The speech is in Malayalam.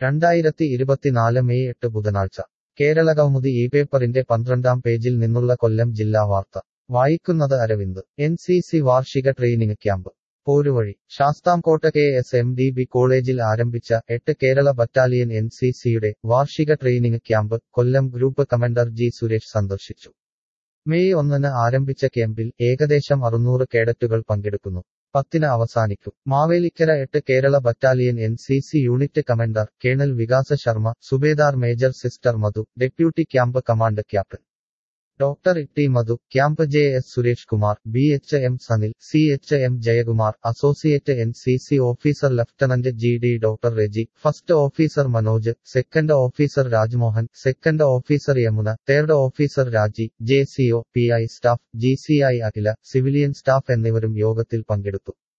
രണ്ടായിരത്തി ഇരുപത്തിനാല് മെയ് എട്ട് ബുധനാഴ്ച കേരളകൗമുദി ഈ പേപ്പറിന്റെ പന്ത്രണ്ടാം പേജിൽ നിന്നുള്ള കൊല്ലം ജില്ലാ വാർത്ത വായിക്കുന്നത് അരവിന്ദ് എൻ സി സി വാർഷിക training camp Poruvazhi Sasthamcotta K S M D B കോളേജിൽ ആരംഭിച്ച എട്ട് കേരള ബറ്റാലിയൻ എൻ സി സിയുടെ വാർഷിക training camp Kollam group commander G Suresh സന്ദർശിച്ചു മെയ് ഒന്നിന് ആരംഭിച്ച ക്യാമ്പിൽ ഏകദേശം അറുന്നൂറ് കേഡറ്റുകൾ പങ്കെടുക്കുന്നു പത്തിന് അവസാനിക്കും മാവേലിക്കര എട്ട് Kerala battalion N C C unit commander colonel Vikasa Sharma subedar major sister Madhu deputy camp command captain doctor T Madhu camp J S Suresh Kumar B H M Sanil C H M Jayakumar associate N C C officer lieutenant G D doctor Reji first officer Manoj second officer Rajmohan second officer Yamuna third officer Raji J C O P I staff G C I Akhila civilian staff എന്നിവരും യോഗത്തിൽ പങ്കെടുത്തു